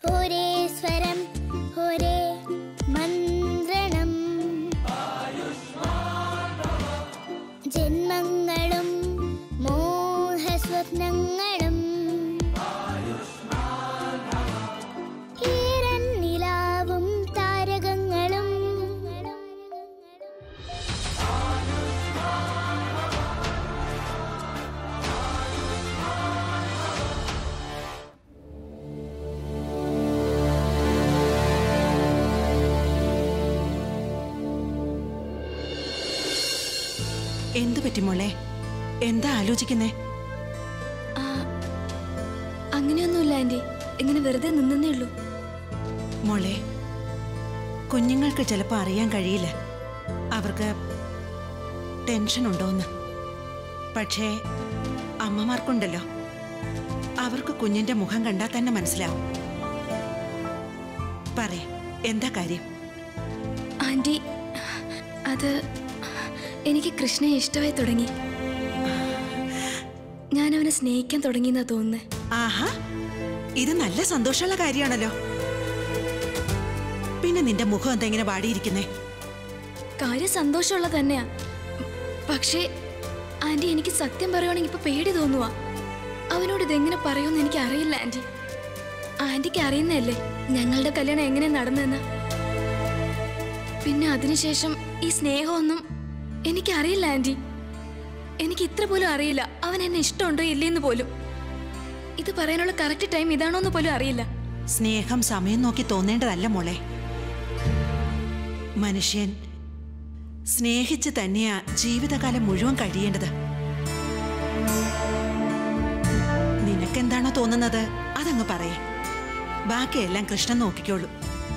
ഒരേ സ്വരം ഒരേ മന്ത്രണം ജന്മങ്ങളും മോഹസ്വപ്നങ്ങളും ഈരൻ നിലാവും താരകങ്ങളും എന്തു പറ്റി മോളെ എന്താ ആലോചിക്കുന്നേ ആ, അങ്ങനെയൊന്നുമില്ല ആന്റി ഇങ്ങനെ വെറുതെ നിന്നേ ഉള്ളൂ മോളെ കുഞ്ഞുങ്ങൾക്ക് ചിലപ്പോൾ അറിയാൻ കഴിയില്ല അവർക്ക് ടെൻഷൻ ഉണ്ടോന്ന് പക്ഷേ അമ്മമാർക്കുണ്ടല്ലോ അവർക്ക് കുഞ്ഞിന്റെ മുഖം കണ്ടാൽ തന്നെ മനസ്സിലാവും പറയ എന്താ കാര്യം ആന്റി അത് എനിക്ക് കൃഷ്ണയെ ഇഷ്ടമായി തുടങ്ങി ഞാൻ അവനെ സ്നേഹിക്കാൻ തുടങ്ങിയെന്നാ തോന്നുന്നത് ആഹാ ഇത് നല്ല സന്തോഷമുള്ള കാര്യമാണല്ലോ പിന്നെ നിന്റെ മുഖം എന്താ ഇങ്ങനെ വാടിയിരിക്കുന്നേ കാര്യം സന്തോഷമുള്ള തന്നെയാ പക്ഷേ ആന്റി എനിക്ക് സത്യം പറയുവാണെങ്കിൽ ഇപ്പൊ പേടി തോന്നുവാ അവനോട് ഇതെങ്ങനെ പറയുമെന്ന് എനിക്ക് അറിയില്ല ആന്റി ആന്റിക്ക് അറിയുന്നതല്ലേ ഞങ്ങളുടെ കല്യാണം എങ്ങനെ നടന്നെന്ന് പിന്നെ അതിനുശേഷം ഈ സ്നേഹമൊന്നും എനിക്കറിയില്ല ആന്റി എനിക്ക് ഇത്ര പോലും അറിയില്ല അവൻ എന്നെ ഇഷ്ടമുണ്ടോ ഇല്ലേന്ന് പോലും ഇത് പറയാനുള്ള കറക്റ്റ് ടൈം ഇതാണോന്ന് പോലും അറിയില്ല സ്നേഹം സമയം നോക്കി തോന്നേണ്ടതല്ല മോളെ മനുഷ്യൻ സ്നേഹിച്ച് തന്നെയാ ജീവിതകാലം മുഴുവൻ കഴിയേണ്ടത് നിനക്കെന്താണോ തോന്നുന്നത് അതങ്ങ് പറയേ ബാക്കിയെല്ലാം കൃഷ്ണൻ നോക്കിക്കോളൂ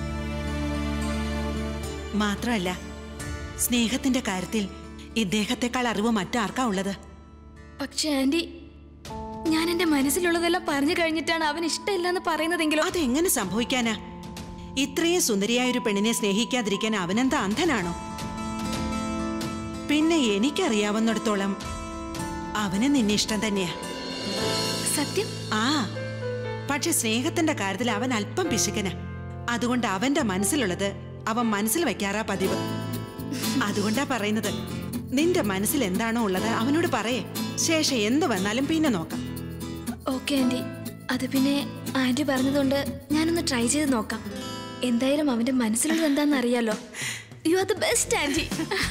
മാത്രമല്ല സ്നേഹത്തിന്റെ കാര്യത്തിൽ ഇദ്ദേഹത്തെക്കാൾ അറിവ് മറ്റാർക്കാ ഉള്ളത് പക്ഷെ ആന്റി ഞാൻ എന്റെ മനസ്സിലുള്ളതെല്ലാം പറഞ്ഞു കഴിഞ്ഞിട്ടാണ് അവൻ ഇഷ്ടമില്ലെന്ന് പറയുന്നതെങ്കിലോ അതെങ്ങനെ സംഭവിക്കാനാ ഇത്രയും സുന്ദരിയായ ഒരു പെണ്ണിനെ സ്നേഹിക്കാതിരിക്കാൻ അവനെന്താ അന്ധനാണോ പിന്നെ എനിക്കറിയാവുന്നിടത്തോളം അവന് നിന്നെ ഇഷ്ടം തന്നെയാ സത്യം ആ പക്ഷെ സ്നേഹത്തിന്റെ കാര്യത്തിൽ അവൻ അല്പം പിശുക്കനാ അതുകൊണ്ട് അവന്റെ മനസ്സിലുള്ളത് അവൻ മനസ്സിൽ വെക്കാറാ പതിവ് അതുകൊണ്ടാ പറയുന്നത് നിന്റെ മനസ്സിൽ എന്താണോ ഉള്ളത് അവനോട് പറയേ ശേഷം എന്ത് വന്നാലും പിന്നെ നോക്കാം ഓക്കെ ആന്റി അത് പിന്നെ ആന്റി പറഞ്ഞതുകൊണ്ട് ഞാനൊന്ന് ട്രൈ ചെയ്ത് നോക്കാം എന്തായാലും അവന്റെ മനസ്സിലുള്ളത് എന്താണെന്ന് അറിയാലോ you are the best aunty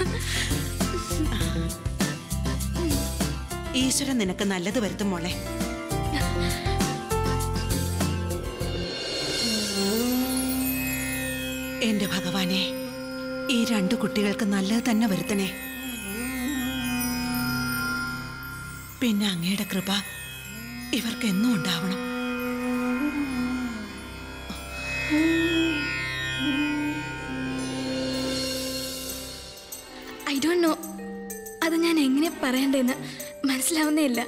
ഈശ്വരൻ നിനക്ക് നല്ലത് വരുത്തും മോളെ എന്റെ ഭഗവാനെ ഈ രണ്ടു കുട്ടികൾക്ക് നല്ലത് തന്നെ വരുത്തണേ പിന്നെ അങ്ങയുടെ കൃപ ഇവർക്ക് എന്നും ഉണ്ടാവണം ഐ ഡോണ്ട് നോ അത് ഞാൻ എങ്ങനെ പറയണ്ടെന്ന് മനസ്സിലാവുന്നേ ഇല്ല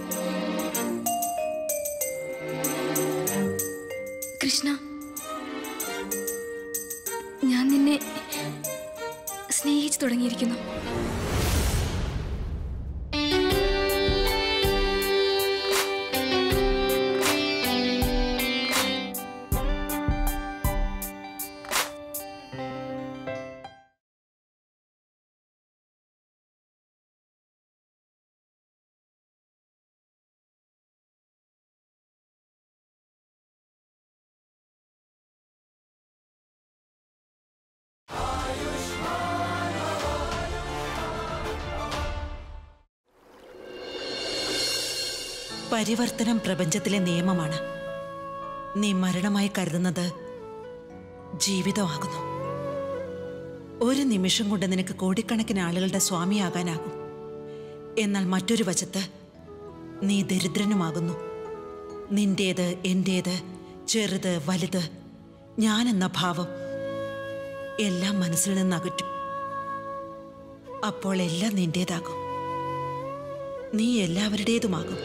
കൃഷ്ണ ഞാൻ നിന്നെ സ്നേഹിച്ചു തുടങ്ങിയിരിക്കുന്നു പരിവർത്തനം പ്രപഞ്ചത്തിലെ നിയമമാണ് നീ മരണമായി കരുതുന്നത് ജീവിതമാകുന്നു ഒരു നിമിഷം കൊണ്ട് നിനക്ക് കോടിക്കണക്കിന് ആളുകളുടെ സ്വാമിയാകാനാകും എന്നാൽ മറ്റൊരു വശത്ത് നീ ദരിദ്രനുമാകുന്നു നിന്റേത് എന്റേത് ചെറുത് വലുത് ഞാനെന്ന ഭാവം എല്ലാം മനസ്സിൽ നിന്ന് അകറ്റും അപ്പോൾ എല്ലാം നിന്റേതാകും നീ എല്ലാവരുടേതുമാകും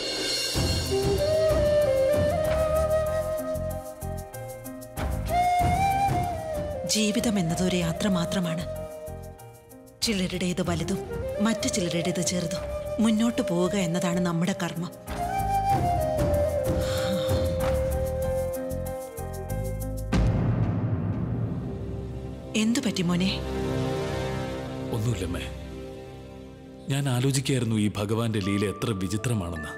ജീവിതം എന്നത് ഒരു യാത്ര മാത്രമാണ് ചിലരുടേത് വലുതും മറ്റു ചിലരുടേത് ചെറുതും മുന്നോട്ട് പോവുക എന്നതാണ് നമ്മുടെ കർമ്മം എന്തു പറ്റി മോനെ ഒന്നുമില്ലമ്മേ ഞാൻ ആലോചിക്കായിരുന്നു ഈ ഭഗവാന്റെ ലീല എത്ര വിചിത്രമാണെന്ന്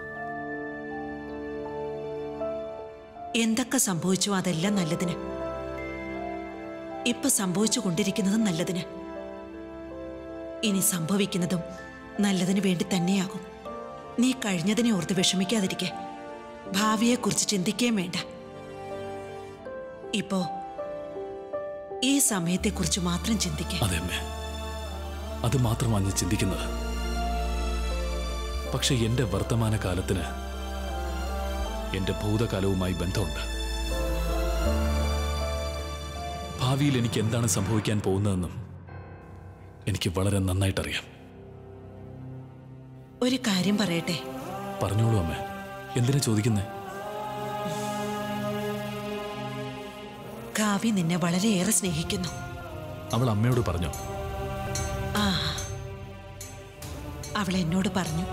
എന്തൊക്കെ സംഭവിച്ചോ അതെല്ലാം നല്ലതിന് ഇപ്പൊ സംഭവിച്ചു കൊണ്ടിരിക്കുന്നതും നല്ലതിന് ഇനി സംഭവിക്കുന്നതും നല്ലതിന് വേണ്ടി തന്നെയാകും നീ കഴിഞ്ഞതിനെ ഓർത്ത് വിഷമിക്കാതിരിക്കെ ഭാവിയെക്കുറിച്ച് ചിന്തിക്കുകയും വേണ്ട ഇപ്പോ ഈ സമയത്തെക്കുറിച്ച് മാത്രം ചിന്തിക്കുക അതെ അമ്മേ അത് മാത്രമാണ് ഞാൻ ചിന്തിക്കുന്നത് പക്ഷെ എന്റെ വർത്തമാന കാലത്തിന് എന്റെ ഭൂതകാലവുമായി ബന്ധമുണ്ട് ഭാവിയിൽ എനിക്ക് എന്താണ് സംഭവിക്കാൻ പോകുന്നതെന്നും എനിക്ക് വളരെ നന്നായിട്ടറിയാം ഒരു കാര്യം പറയട്ടെ പറഞ്ഞോളൂ അമ്മേ എന്തിനാ ചോദിക്കുന്നേ കാവ്യ നിന്നെ വളരെയേറെ സ്നേഹിക്കുന്നു അവൾ അമ്മയോട് പറഞ്ഞോ ആ അവൾ എന്നോട് പറഞ്ഞു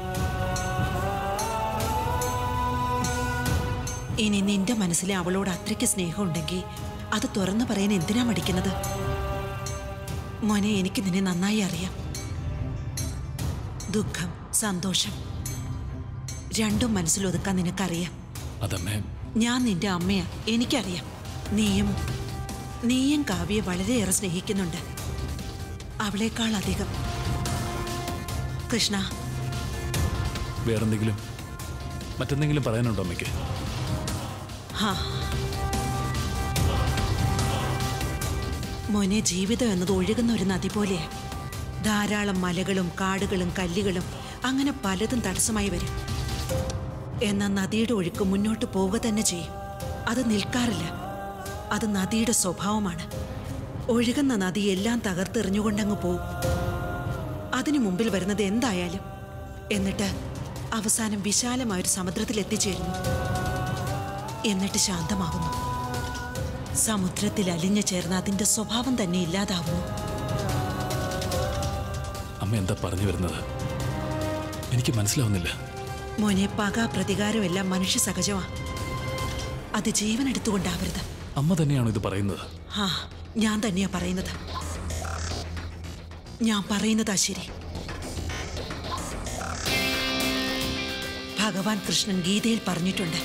ഇനി നിന്റെ മനസ്സിൽ അവളോട് അത്രയ്ക്ക് സ്നേഹമുണ്ടെങ്കിൽ അത് തുറന്നു പറയാൻ എന്തിനാ മടിക്കുന്നത് മോനെ എനിക്ക് നിന്നെ നന്നായി അറിയാം ദുഃഖം സന്തോഷം രണ്ടും മനസ്സിലൊതുക്കാൻ നിനക്കറിയാം അതമ്മേ ഞാൻ നിന്റെ അമ്മയാ എനിക്കറിയാം നീയും നീയും കാവ്യെ വളരെയേറെ സ്നേഹിക്കുന്നുണ്ട് അവളേക്കാൾ അധികം കൃഷ്ണ വേറെന്തെങ്കിലും മറ്റെന്തെങ്കിലും പറയാനുണ്ടോ അമ്മയ്ക്ക് ഹാ മോനെ ജീവിതം എന്നത് ഒഴുകുന്ന ഒരു നദി പോലെയാ ധാരാളം മലകളും കാടുകളും കല്ലുകളും അങ്ങനെ പലതും തടസ്സമായി വരും എന്നാൽ നദിയുടെ ഒഴുക്ക് മുന്നോട്ട് പോവുക തന്നെ ചെയ്യും അത് നിൽക്കാറില്ല അത് നദിയുടെ സ്വഭാവമാണ് ഒഴുകുന്ന നദി എല്ലാം തകർത്തെറിഞ്ഞുകൊണ്ടങ്ങ് പോവും അതിനു മുമ്പിൽ വരുന്നത് എന്തായാലും എന്നിട്ട് അവസാനം വിശാലമായൊരു സമുദ്രത്തിൽ എത്തിച്ചേരുന്നു എന്നിട്ട് ശാന്തമാവുന്നു സമുദ്രത്തിൽ അലിഞ്ഞു ചേർന്ന് അതിന്റെ സ്വഭാവം തന്നെ ഇല്ലാതാവുന്നു അമ്മ എന്താ പറഞ്ഞു വരുന്നത് എനിക്ക് മനസ്സിലാവുന്നില്ല മോനെ പക പ്രതികാരം എല്ലാം മനുഷ്യ സഹജമാ അത് ജീവൻ എടുത്തുകൊണ്ടാവരുത് അമ്മ തന്നെയാണോ ഇത് പറയുന്നത് ആ ഞാൻ തന്നെയാ പറയുന്നത് ഞാൻ പറയുന്നതാ ശരി ഭഗവാൻ കൃഷ്ണൻ ഗീതയിൽ പറഞ്ഞിട്ടുണ്ട്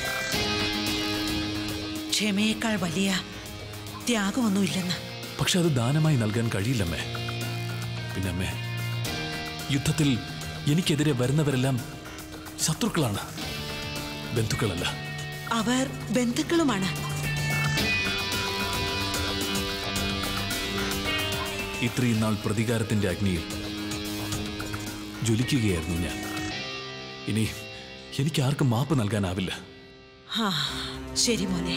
ക്ഷമയേക്കാൾ വലിയ ത്യാഗമൊന്നുമില്ലെന്ന് പക്ഷെ അത് ദാനമായി നൽകാൻ കഴിയില്ലമ്മേ പിന്നെ അമ്മേ യുദ്ധത്തിൽ എനിക്കെതിരെ വരുന്നവരെല്ലാം ശത്രുക്കളാണ് ബന്ധുക്കളല്ല അവർ ബന്ധുക്കളുമാണ് ഇത്രയും നാൾ പ്രതികാരത്തിന്റെ അഗ്നിയിൽ ജ്വലിക്കുകയായിരുന്നു ഞാൻ ഇനി എനിക്ക് ആർക്കും മാപ്പ് നൽകാനാവില്ല ആ ശരി മോനെ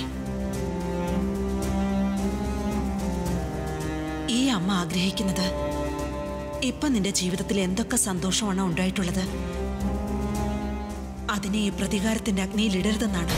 ഈ അമ്മ ആഗ്രഹിക്കുന്നത് ഇപ്പൊ നിന്റെ ജീവിതത്തിൽ എന്തൊക്കെ സന്തോഷമാണോ ഉണ്ടായിട്ടുള്ളത് അതിനെ ഈ പ്രതികാരത്തിന്റെ അഗ്നിയിൽ ഇടരുതെന്നാണ്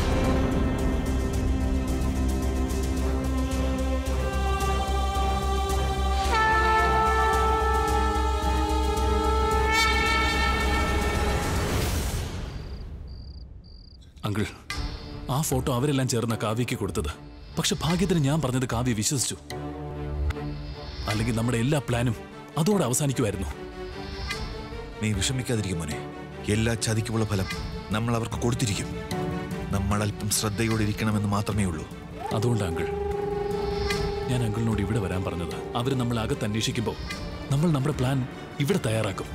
അങ്കിൾ ആ ഫോട്ടോ അവരെല്ലാം ചേർന്ന കാവ്യയ്ക്ക് കൊടുത്തത് പക്ഷെ ഭാഗ്യത്തിന് ഞാൻ പറഞ്ഞത് കാവ്യ വിശ്വസിച്ചു അല്ലെങ്കിൽ നമ്മുടെ എല്ലാ പ്ലാനും അതോടെ അവസാനിക്കുമായിരുന്നു നീ വിഷമിക്കാതിരിക്കും മോനെ എല്ലാ ചതിക്കുമുള്ള ഫലം നമ്മൾ അവർക്ക് കൊടുത്തിരിക്കും നമ്മൾ അല്പം ശ്രദ്ധയോടെ ഇരിക്കണമെന്ന് മാത്രമേ ഉള്ളൂ അതുകൊണ്ട് അങ്കിൾ ഞാൻ അങ്കിളിനോട് ഇവിടെ വരാൻ പറഞ്ഞത് അവർ നമ്മളെ അകത്ത് അന്വേഷിക്കുമ്പോൾ നമ്മൾ നമ്മുടെ പ്ലാൻ ഇവിടെ തയ്യാറാക്കും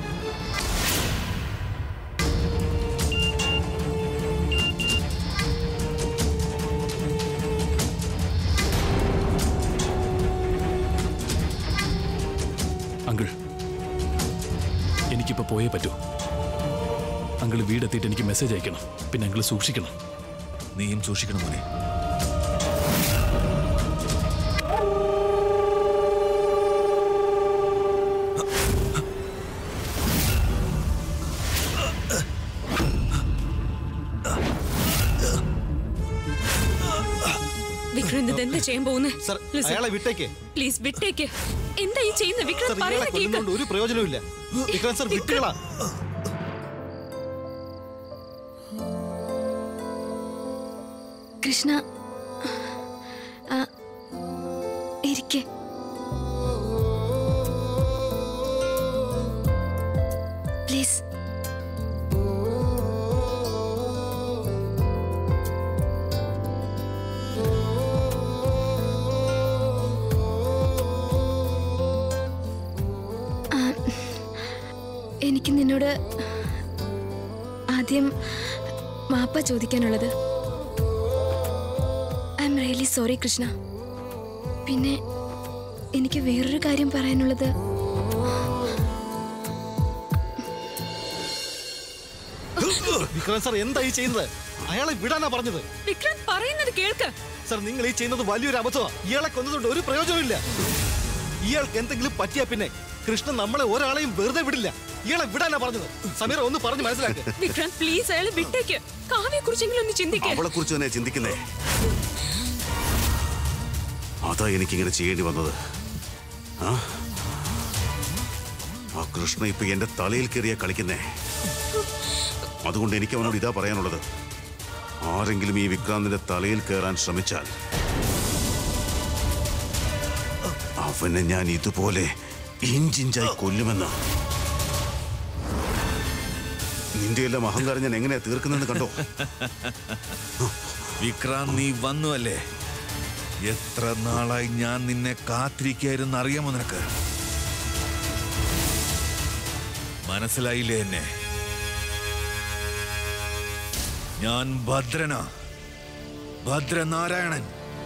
അങ്കിൾ എനിക്കിപ്പോ പോയേ പറ്റൂ അങ്കിൾ വീടെത്തിയിട്ട് എനിക്ക് മെസ്സേജ് അയക്കണം പിന്നെ അങ്കിൾ സൂക്ഷിക്കണം നീയും സൂക്ഷിക്കണം മോനെ വിക്രം ഇത് എന്താ ചെയ്യാൻ പോകുന്നത് സർ അയാളെ വിട്ടേക്ക് പ്ലീസ് വിട്ടേക്ക് എന്താ ഈ ചെയ്യുന്ന സർ വിക്രം ഇയാളെ പറയുന്ന കേക്ക് കൊല്ലുന്നതുകൊണ്ട് ഒരു പ്രയോജനവുമില്ല വിക്രം സർ വിട്ടുകളാ കൃഷ്ണ ആ, ഇരിക്കെ എനിക്ക് നിന്നോട് ആദ്യം മാപ്പ ചോദിക്കാനുള്ളത് I'm really sorry Krishna പിന്നെ എനിക്ക് വേറൊരു കാര്യം പറയാനുള്ളത് വിക്രാന്ത് സാർ എന്താ ഈ ചെയ്യുന്നത് അയാളെ വിടാനാ പറഞ്ഞത് വിക്രാന്ത് പറയുന്നത് കേൾക്ക് സാർ നിങ്ങൾ ഈ ചെയ്യുന്നത് വലിയൊരു അബദ്ധമാണ് ഇയാളെ കൊന്നതുകൊണ്ട് ഒരു പ്രയോജനമില്ല ഇയാൾക്ക് എന്തെങ്കിലും പറ്റിയാ പിന്നെ കൃഷ്ണൻ നമ്മളെ ഒരാളെയും വെറുതെ വിടില്ല ഇയാളെ വിടാനാ പറഞ്ഞത് സമീറ ഒന്ന് പറഞ്ഞു മനസ്സിലാക്ക് വിക്രാന്ത് പ്ലീസ് അയാളെ വിട്ടേക്ക് കാവ്യെ കുറിച്ചെങ്കിലും ഒന്ന് ചിന്തിക്കേ അവളെ കുറിച്ച് തന്നെ ചിന്തിക്കുന്നേ അതാ എനിക്കിങ്ങനെ ചെയ്യേണ്ടി വന്നത് ആ ആ കൃഷ്ണ ഇപ്പൊ എന്റെ തലയിൽ കയറിയ കളിക്കുന്നേ അതുകൊണ്ട് എനിക്ക് അവനോട് ഇതാ പറയാനുള്ളത് ആരെങ്കിലും ഈ വിക്രാന്തിന്റെ തലയിൽ കയറാൻ ശ്രമിച്ചാൽ അവനെ ഞാൻ ഇതുപോലെ ഇഞ്ചിഞ്ചായി കൊല്ലുമെന്ന് നിന്റെ എല്ലാം അഹങ്കാരം ഞാൻ എങ്ങനെയാ തീർക്കുന്നെന്ന് കണ്ടോ വിക്രാന്ത് നീ വന്നു അല്ലേ എത്ര നാളായി ഞാൻ നിന്നെ കാത്തിരിക്കായിരുന്നു അറിയാമോ നിനക്ക് മനസ്സിലായില്ലേ എന്നെ ഞാൻ ഭദ്രനാ ഭദ്രനാരായണൻ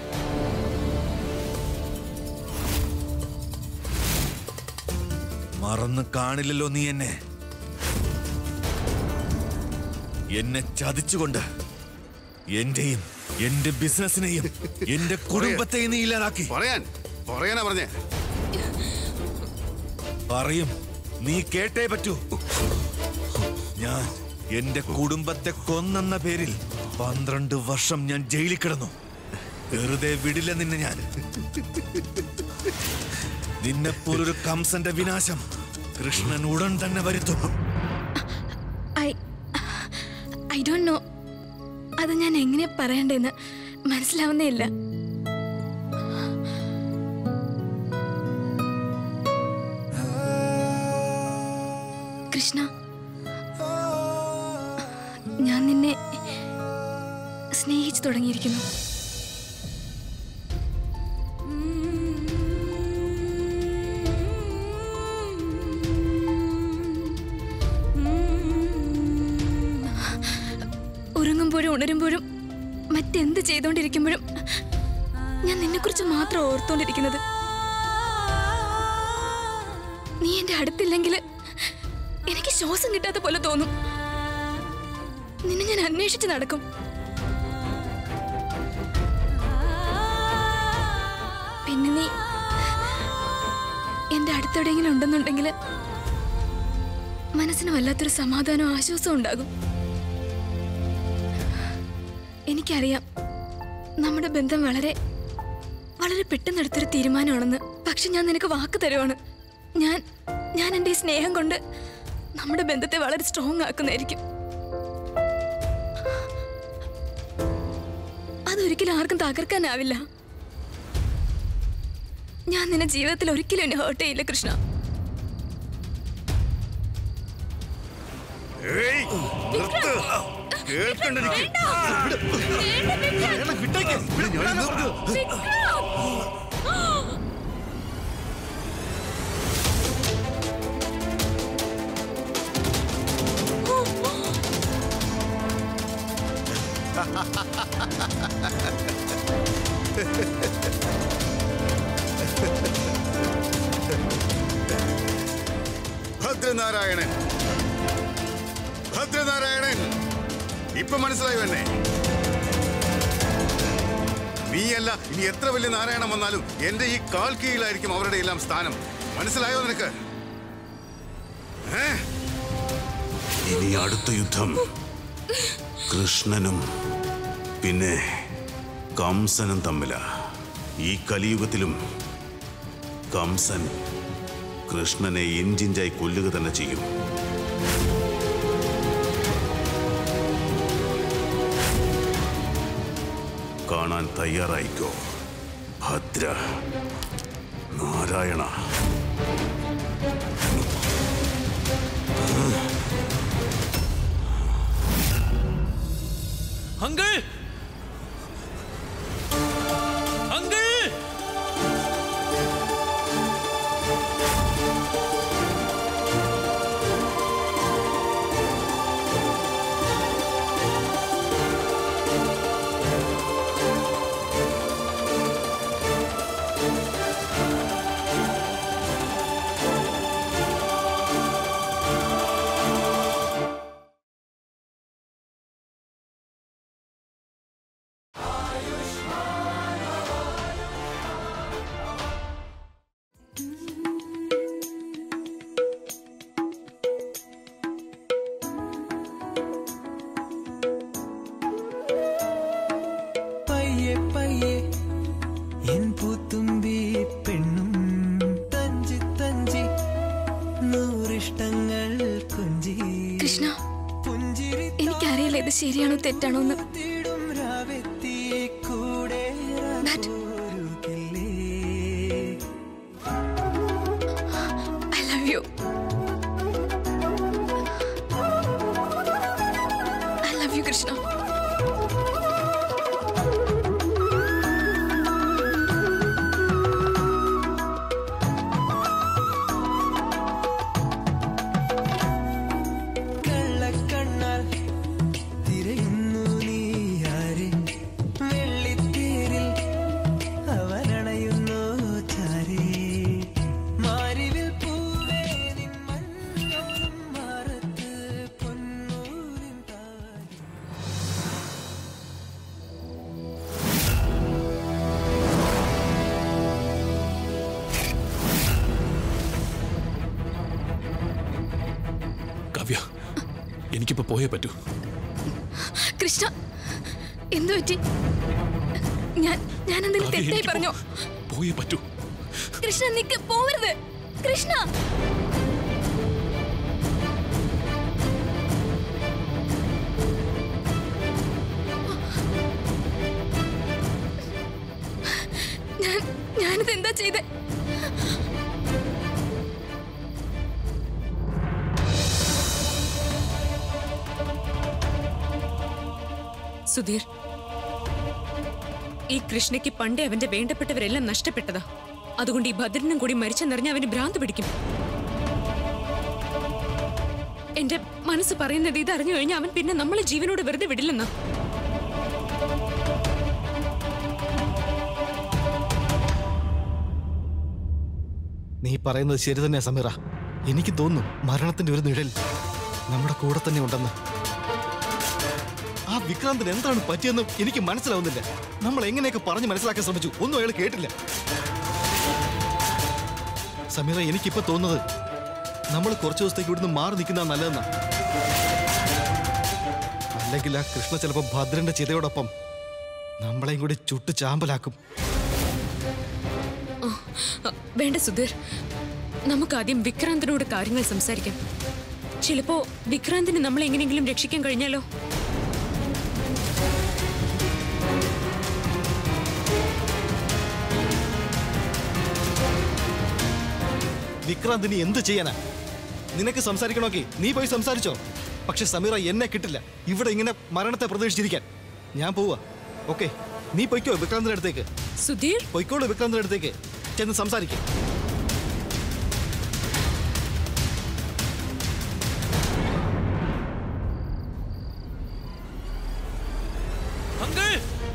മറന്നു കാണില്ലല്ലോ നീ എന്നെ എന്നെ ചതിച്ചുകൊണ്ട് എന്റെയും എന്റെ ബിസിനസിനെയും എന്റെ കുടുംബത്തെയും നീ ഇല്ലാതാക്കി പറയാൻ പറയാനാ പറഞ്ഞേ പറയും നീ കേട്ടേ പറ്റൂ ഞാൻ എന്റെ കുടുംബത്തെ കൊന്നെന്ന പേരിൽ പന്ത്രണ്ട് വർഷം ഞാൻ ജയിലിൽ കിടന്നു വെറുതെ വിടില്ല നിന്നെ ഞാൻ നിന്നെപ്പോലൊരു കംസന്റെ വിനാശം കൃഷ്ണൻ ഉടൻ തന്നെ വരുത്തും ഐ ഐ ഡോണ്ട് നോ അത് ഞാൻ എങ്ങനെ പറയണ്ടെന്ന് മനസ്സിലാവുന്നേ ഇല്ല കൃഷ്ണ ഞാൻ നിന്നെ സ്നേഹിച്ചു തുടങ്ങിയിരിക്കുന്നു ഉറങ്ങുമ്പോഴും ഉണരുമ്പോഴും മറ്റെന്ത് ചെയ്തുകൊണ്ടിരിക്കുമ്പോഴും ഞാൻ നിന്നെക്കുറിച്ച് മാത്രം ഓർത്തോണ്ടിരിക്കുന്നത് നീ എന്റെ അടുത്തില്ലെങ്കിൽ എനിക്ക് ശ്വാസം കിട്ടാത്ത പോലെ തോന്നും നിന്നെ ഞാൻ അന്വേഷിച്ച് നടക്കും പിന്നെ നീ എന്റെ അടുത്തെവിടെയെങ്കിലും ഉണ്ടെന്നുണ്ടെങ്കിൽ മനസ്സിന് വല്ലാത്തൊരു സമാധാനവും ആശ്വാസവും ഉണ്ടാകും എനിക്കറിയാം നമ്മുടെ ബന്ധം വളരെ വളരെ പെട്ടെന്ന് എടുത്തൊരു തീരുമാനമാണെന്ന് പക്ഷെ ഞാൻ നിനക്ക് വാക്ക് തരുവാണ് ഞാൻ ഞാൻ എൻ്റെ ഈ സ്നേഹം കൊണ്ട് നമ്മുടെ ബന്ധത്തെ വളരെ സ്ട്രോങ് ആക്കുന്നതായിരിക്കും അതൊരിക്കലും ആർക്കും തകർക്കാനാവില്ല ഞാൻ നിന്നെ ജീവിതത്തിൽ ഒരിക്കലും എന്നെ ഹേർട്ട് ചെയ്യില്ല കൃഷ്ണ ഏയ്, നിർത്ത്. കേൾക്കണ്ട എനിക്ക്. അയാളെ വിട്ടേക്ക് വിട- വിടാനാ പറഞ്ഞത്. ഭദ്രനാരായണൻ ഭദ്രനാരായണൻ ഇപ്പൊ മനസ്സിലായോ എന്നെ നീയല്ല ഇനി എത്ര വലിയ നാരായണൻ വന്നാലും എന്റെ ഈ കാൽ കീഴിലായിരിക്കും അവരുടെ എല്ലാം സ്ഥാനം മനസ്സിലായോ നിനക്ക് ഏ? ഇനി അടുത്ത യുദ്ധം കൃഷ്ണനും പിന്നെ കംസനും തമ്മിലാ ഈ കലിയുഗത്തിലും കംസൻ കൃഷ്ണനെ ഇഞ്ചിഞ്ചായി കൊല്ലുക തന്നെ ചെയ്യും കാണാൻ തയ്യാറായിക്കോ ഭദ്ര നാരായണ അങ്കിൾ അങ്കിൾ ചെയ്തത് ശരിയാണോ തെറ്റാണോ എന്ന് But I love you. I love you, Krishna. കള്ളക്കണ്ണാൽ തിരയുന്നു നീ ആരെ വെള്ളിത്തേരിൽ അവനണയുന്നു ചാരേ മാരിവിൽ പൂവേ നിൻ മഞ്ഞോളം മാറത്ത് പൊന്നൂരിൻ താലി കാവ്യ എനിക്കിപ്പോ പോയേ പറ്റൂ കൃഷ്ണ എന്തു പറ്റി ഞാൻ ഞാൻ എന്തെങ്കിലും കാവ്യ, തെറ്റായി എനിക്കിപ്പോ പറഞ്ഞോ പോയേ പറ്റൂ കൃഷ്ണ നിക്ക് പോവരുത് കൃഷ്ണ ഞാൻ ഞാനിത് എന്താ ചെയ്തേ സുധീർ ഈ കൃഷ്ണയ്ക്ക് പണ്ടേ അവന്റെ വേണ്ടപ്പെട്ടവരെല്ലാം നഷ്ടപ്പെട്ടതാ അതുകൊണ്ട് ഈ ഭദ്രനും കൂടി മരിച്ചെന്നറിഞ്ഞ അവന് ഭ്രാന്ത് പിടിക്കും എന്റെ മനസ്സ് പറയുന്നത് ഇത് അറിഞ്ഞു കഴിഞ്ഞാൽ അവൻ പിന്നെ നമ്മളെ ജീവനോട് വെറുതെ വിടില്ലെന്നാ നീ പറയുന്നത് ശരി തന്നെയാ സമീറ എനിക്ക് തോന്നുന്നു മരണത്തിന്റെ ഒരു നിഴൽ നമ്മുടെ കൂടെ തന്നെ ഉണ്ടെന്ന് ആ വിക്രാന്തിന് എന്താണ് പറ്റിയെന്ന് എനിക്ക് മനസ്സിലാവുന്നില്ല നമ്മൾ എങ്ങനെയൊക്കെ പറഞ്ഞ് മനസ്സിലാക്കാൻ ശ്രമിച്ചു ഒന്നും അയാൾ കേട്ടില്ല സമീറ എനിക്കിപ്പോ തോന്നുന്നത് നമ്മൾ കുറച്ച് ദിവസത്തേക്ക് ഇവിടുന്ന് മാറി നിൽക്കുന്ന നല്ലതെന്നാ അല്ലെങ്കിൽ ആ കൃഷ്ണ ചിലപ്പോ ഭദ്രന്റെ ചിതയോടൊപ്പം നമ്മളെയും കൂടി ചുട്ട് ചാമ്പലാക്കും അ, വേണ്ട സുധീർ നമുക്ക് ആദ്യം വിക്രാന്തിനോട് കാര്യങ്ങൾ സംസാരിക്കാം ചിലപ്പോ വിക്രാന്തിന് നമ്മളെ എങ്ങനെയെങ്കിലും രക്ഷിക്കാൻ കഴിഞ്ഞാലോ വിക്രാന്തിനി എന്ത് ചെയ്യാനാ നിനക്ക് സംസാരിക്കണമെങ്കിൽ നീ പോയി സംസാരിച്ചോ പക്ഷെ സമീറ എന്നെ കിട്ടില്ല ഇവിടെ ഇങ്ങനെ മരണത്തെ പ്രതീക്ഷിച്ചിരിക്കാൻ ഞാൻ പോവാ ഓക്കെ നീ പൊയ്ക്കോ വിക്രാന്തിന്റെ അടുത്തേക്ക് സുധീർ പൊയ്ക്കോളൂ വിക്രാന്തിന്റെ അടുത്തേക്ക് ചെന്ന് സംസാരിക്കും uncle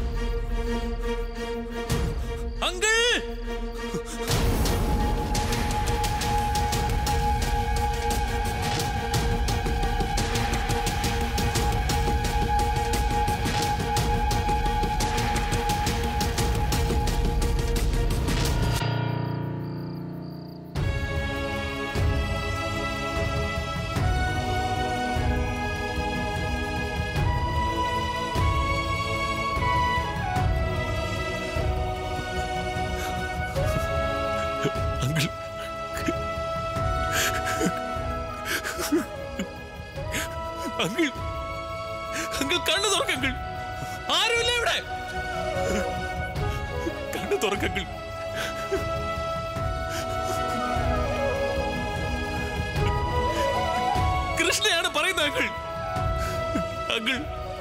uncle uncle uncle uncle കണ്ണു തുറക്കങ്കിൾ ആരുമില്ല ഇവിടെ കണ്ണു തുറക്കങ്കിൾ കൃഷ്ണയാണ് പറയുന്നത് അങ്കിൾ അങ്കിൾ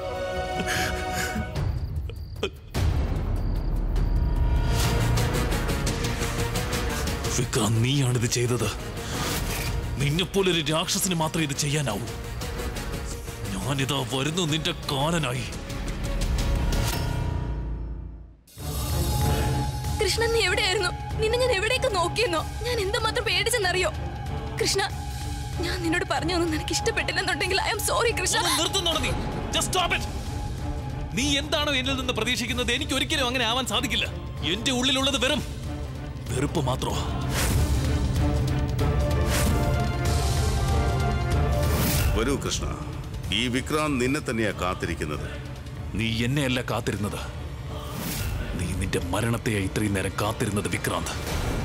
വിക്രാന്ത് നീയാണിത് ചെയ്തത് നിന്നെപ്പോലൊരു രാക്ഷസിന് മാത്രമേ ഇത് ചെയ്യാനാവൂ ഞാനിതാ വരുന്നു നിന്റെ കാലനായി കൃഷ്ണ നീ എവിടെയായിരുന്നു നിന്നെ ഞാൻ എവിടേക്ക് നോക്കിയെന്നോ ഞാൻ എന്തുമാത്രം പേടിച്ചെന്നറിയോ കൃഷ്ണ ഞാൻ നിന്നോട് പറഞ്ഞൊന്നും നിനക്ക് ഇഷ്ടപ്പെട്ടില്ലെന്നുണ്ടെങ്കിൽ ഐ എം സോറി കൃഷ്ണ ഒന്ന് നിർത്തുന്നോടാ നീ Just stop it. നീ എന്താണോ എന്നിൽ നിന്ന് പ്രതീക്ഷിക്കുന്നത് എനിക്ക് ഒരിക്കലും അങ്ങനെ ആവാൻ സാധിക്കില്ല എന്റെ ഉള്ളിലുള്ളത് വെറും വെറുപ്പ് മാത്രമാ വരൂ കൃഷ്ണ ഈ വിക്രാന്ത് നിന്നെ തന്നെയാ കാത്തിരിക്കുന്നത് നീ എന്നെയല്ല കാത്തിരുന്നത് നീ നിന്റെ മരണത്തെയാ ഇത്രയും നേരം കാത്തിരുന്നത് വിക്രാന്ത്